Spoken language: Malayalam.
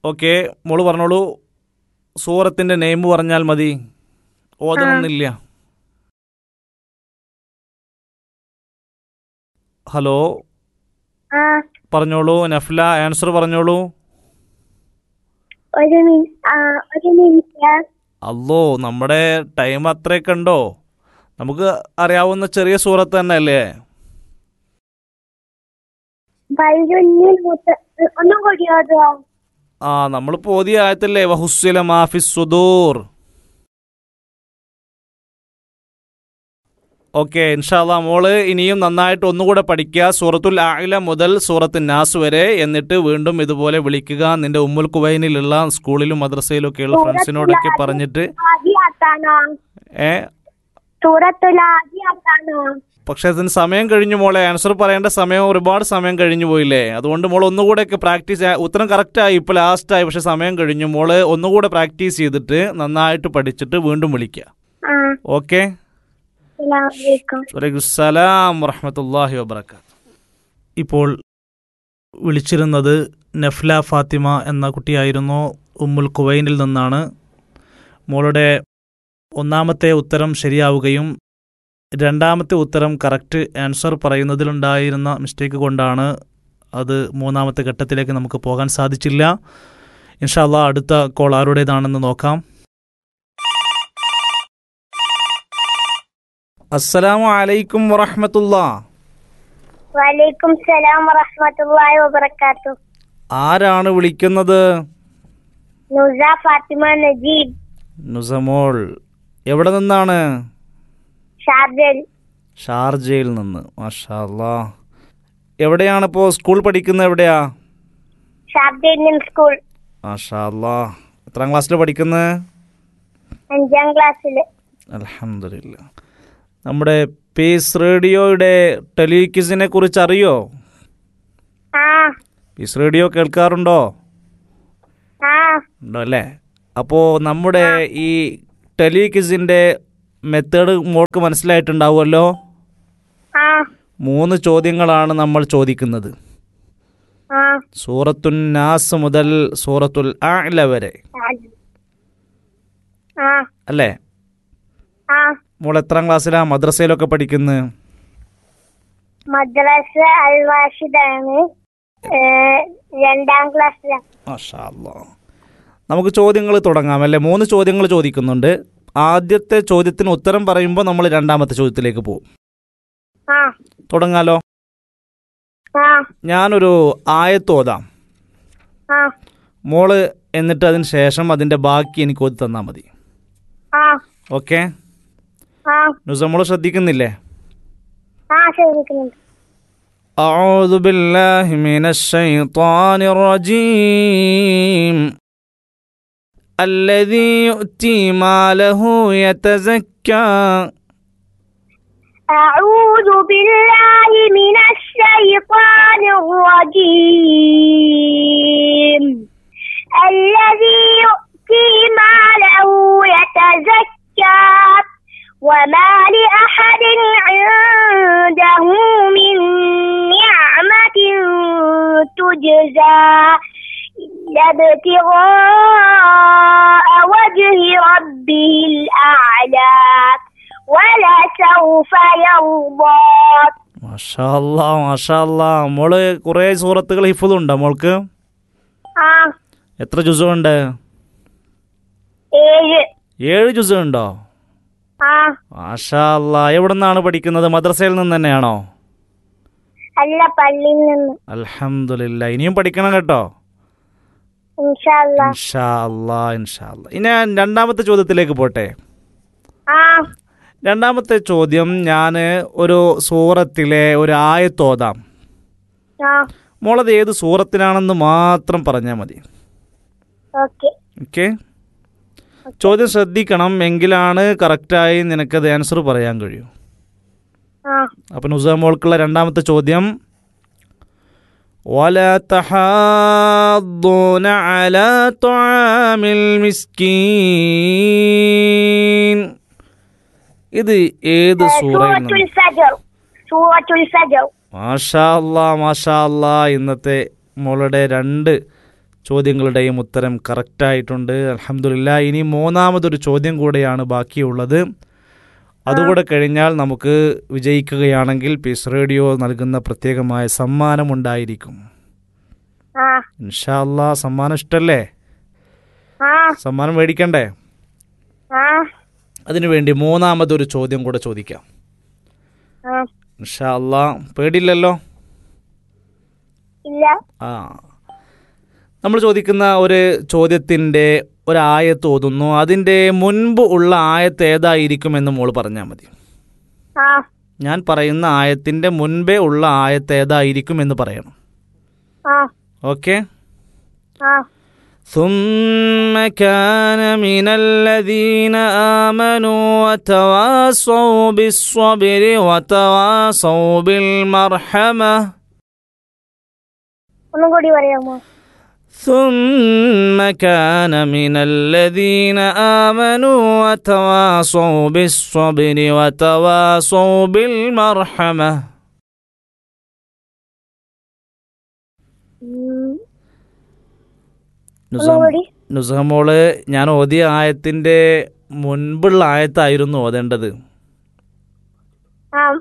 ഓക്കെ മോള് പറഞ്ഞോളൂ സൂറത്തിൻ്റെ നെയിം പറഞ്ഞാൽ മതി ഓതണമെന്നില്ല ഹലോ ആ പറഞ്ഞോളൂ നഫ്ല ആൻസർ പറഞ്ഞോളൂ ഒരു മിനി- ആ, ഒരു മിനിറ്റ് അല്ലോ നമ്മുടെ ടൈം അത്രയൊക്കെ ഉണ്ടോ നമുക്ക് അറിയാവുന്ന ചെറിയ സൂറത്ത് തന്നെ അല്ലേ വൈകുന്നിൽ മുത്ത ഒന്നും കൂടി ഓതുവോ ആ നമ്മളിപ്പോൾ ഓതിയ ആയത്തല്ലേ വഹുസ്വല മാഫിസ് സുദൂർ ഓക്കെ ഇൻഷാല്ല മോള് ഇനിയും നന്നായിട്ട് ഒന്നുകൂടെ പഠിക്കുക സൂറത്തുൽ ആയില മുതൽ സൂറത്ത് നാസ് വരെ എന്നിട്ട് വീണ്ടും ഇതുപോലെ വിളിക്കുക നിന്റെ ഉമ്മുൽ കുവൈനിലുള്ള സ്കൂളിലും മദ്രസയിലും ഒക്കെയുള്ള ഫ്രണ്ട്സിനോടൊക്കെ പറഞ്ഞിട്ട് ആദ്യാത്താണോ ഏ സൂറത്തുൽ ആദ്യാത്താണോ പക്ഷെ അതിന് സമയം കഴിഞ്ഞു മോളെ ആൻസർ പറയേണ്ട സമയം ഒരുപാട് സമയം കഴിഞ്ഞു പോയില്ലേ അതുകൊണ്ട് മോൾ ഒന്നുകൂടെയൊക്കെ പ്രാക്ടീസ് ഉത്തരം കറക്റ്റായി ഇപ്പോൾ ലാസ്റ്റായി പക്ഷെ സമയം കഴിഞ്ഞു മോള് ഒന്നുകൂടെ പ്രാക്ടീസ് ചെയ്തിട്ട് നന്നായിട്ട് പഠിച്ചിട്ട് വീണ്ടും വിളിക്കുക ആ ഓക്കെ അസ്സലാമലൈക്കും വലൈക്കുസ്സലാം വറഹമത്തല്ലാഹി വബർക്കാത്ത് ഇപ്പോൾ വിളിച്ചിരുന്നത് നഫ്ല ഫാത്തിമ എന്ന കുട്ടിയായിരുന്നു ഉമ്മുൽ കുവൈനിൽ നിന്നാണ് മോളുടെ ഒന്നാമത്തെ ഉത്തരം ശരിയാവുകയും രണ്ടാമത്തെ ഉത്തരം കറക്റ്റ് ആൻസർ പറയുന്നതിലുണ്ടായിരുന്ന മിസ്റ്റേക്ക് കൊണ്ടാണ് അത് മൂന്നാമത്തെ ഘട്ടത്തിലേക്ക് നമുക്ക് പോകാൻ സാധിച്ചില്ല ഇൻഷാല്ല അടുത്ത കോൾ ആരുടേതാണെന്ന് നോക്കാം അസ്സലാമു അലൈക്കും വറഹമത്തുള്ള വലൈക്കും സലാം വറഹ്മത്തുള്ളാഹി വബറകാത്തു ആരാണ് വിളിക്കുന്നത് നുസ ഫാത്തിമ നജീബ് നുസമോൾ എവിടെ നിന്നാണ് ഷാർജൽ ഷാർജയിൽ നിന്ന് മാഷാ അല്ലാ എവിടെയാണ് ഇപ്പോൾ സ്കൂൾ പഠിക്കുന്നത് എവിടെയാ ഷാർജൽ ഇന്ത്യൻ സ്കൂൾ മാഷാ അല്ലാ എത്രാം ക്ലാസ്സിൽ പഠിക്കുന്നത് അഞ്ചാം ക്ലാസ്സില് അലഹമില്ല നമ്മുടെ പീസ് റേഡിയോയുടെ ടെലിക്വിസിനെ കുറിച്ച് അറിയോ ആ പീസ് റേഡിയോ കേൾക്കാറുണ്ടോ ആ ഉണ്ടോ അല്ലേ അപ്പോൾ നമ്മുടെ ഈ ടെലിക്വിസിൻ്റെ മെത്തേഡ് മോൾക്ക് മനസ്സിലായിട്ടുണ്ടാവുമല്ലോ ആ മൂന്ന് ചോദ്യങ്ങളാണ് നമ്മൾ ചോദിക്കുന്നത് ആ സൂറത്തുൻ നാസ് മുതൽ സൂറത്തുൽ ആല വരെ ആ അല്ലേ ആ മോൾ എത്രാം ക്ലാസ്സിലാ മദ്രസയിലൊക്കെ പഠിക്കുന്നത് മദ്രസ അൽ വാഷിദാണ് രണ്ടാം ക്ലാസ്സിലാണ് മാഷാ അല്ലാ. നമുക്ക് ചോദ്യങ്ങൾ തുടങ്ങാം അല്ലേ മൂന്ന് ചോദ്യങ്ങൾ ചോദിക്കുന്നുണ്ട് ആദ്യത്തെ ചോദ്യത്തിന് ഉത്തരം പറയുമ്പോൾ നമ്മൾ രണ്ടാമത്തെ ചോദ്യത്തിലേക്ക് പോകും ആ തുടങ്ങാലോ ആ ഞാനൊരു ആയത്തോതാം ആ മോള് എന്നിട്ട് അതിന് ശേഷം അതിൻ്റെ ബാക്കി എനിക്ക് ഓതി തന്നാൽ മതി ആ ഓക്കെ ആ ന്യൂസ് മോള് ശ്രദ്ധിക്കുന്നില്ലേ ആ ശ്രമിക്കുന്നുണ്ട് أعوذ بالله من الشيطان الرجيم الذي يؤتي ماله يتزكى أعوذ بالله من الشيطان الرجيم الذي يؤتي ماله يتزكى وما لأحد عنده من نعمة تجزى إلا ابتغاء وجه ربه الأعلى ولسوف يرضى മാഷാ അല്ലാ മാഷാ അല്ലാ മോള് കുറേ സൂറത്തുകൾ ഹിഫുതുണ്ടോ മോൾക്ക് ആ എത്ര ജുസുണ്ട് ഏഴ് ഏഴ് ജുസു ഉണ്ടോ ആ മാഷാ അല്ലാ എവിടെ നിന്നാണ് പഠിക്കുന്നത് മദ്രസയിൽ നിന്ന് തന്നെയാണോ അല്ല പള്ളിയിൽ നിന്ന് അൽഹംദുലില്ലാ ഇനിയും പഠിക്കണം കേട്ടോ ഇൻഷാല്ല ഇൻഷാ അല്ലാ ഇൻഷാ അല്ലാ ഇനി ഞാൻ രണ്ടാമത്തെ ചോദ്യത്തിലേക്ക് പോട്ടെ ആ രണ്ടാമത്തെ ചോദ്യം ഞാൻ ഒരു സൂറത്തിലെ ഒരു ആയത്തോതാം ആ മോളത് ഏത് സൂറത്തിലാണെന്ന് മാത്രം പറഞ്ഞാൽ മതി ഓക്കെ ഓക്കെ ചോദ്യം ശ്രദ്ധിക്കണം എങ്കിലാണ് കറക്റ്റായി നിനക്കത് ആൻസർ പറയാൻ കഴിയൂ ആ അപ്പം നുസ മോൾക്കുള്ള രണ്ടാമത്തെ ചോദ്യം ولا تحاضون على طعام المسكين ഇത് ഏത് സൂറയിൽ സൂറത്തുൽ നിന്ന് ഫജർ സൂറത്തുൽ ഫജർ മാഷാ അല്ലാ മാഷാ അല്ലാ ഇന്നത്തെ മോളുടെ രണ്ട് ചോദ്യങ്ങളുടെയും ഉത്തരം കറക്റ്റായിട്ടുണ്ട് അലഹമില്ല ഇനി മൂന്നാമതൊരു ചോദ്യം കൂടെയാണ് ബാക്കിയുള്ളത് അതുകൂടെ കഴിഞ്ഞാൽ നമുക്ക് വിജയിക്കുകയാണെങ്കിൽ പീസ് റേഡിയോ നൽകുന്ന പ്രത്യേകമായ സമ്മാനമുണ്ടായിരിക്കും ആ ഇൻഷാ അല്ലാ സമ്മാനം ഇഷ്ടല്ലേ ആ സമ്മാനം മേടിക്കണ്ടേ ആ അതിനുവേണ്ടി മൂന്നാമതൊരു ചോദ്യം കൂടെ ചോദിക്കാം ആ ഇൻഷാ അല്ലാ പേടില്ലല്ലോ ഇല്ല ആ നമ്മൾ ചോദിക്കുന്ന ഒരു ചോദ്യത്തിൻ്റെ ഒരായത്ത് ഓതുന്നു അതിൻ്റെ മുൻപ് ഉള്ള ആയത്ത് ഏതായിരിക്കും എന്ന് മോള് പറഞ്ഞാൽ മതി ആ ഞാൻ പറയുന്ന ആയത്തിൻ്റെ മുൻപേ ഉള്ള ആയത്ത് ഏതായിരിക്കും എന്ന് പറയണം ആ ഓക്കെ ആ ثم كان من الذين آمنوا وتواصوا بالصبر وتواصوا بالمرحمة ഒന്നും കൂടി പറയാമോ ثم كان من الذين آمنوا وتواصوا بالصبر وتواصوا بالمرحمة ഉം, നുസം ഒന്നുകൂടി നുസഹമോള് ഞാൻ ഓതിയ ആയത്തിൻ്റെ മുൻപുള്ള ആയത്തായിരുന്നു ഓതേണ്ടത് ആ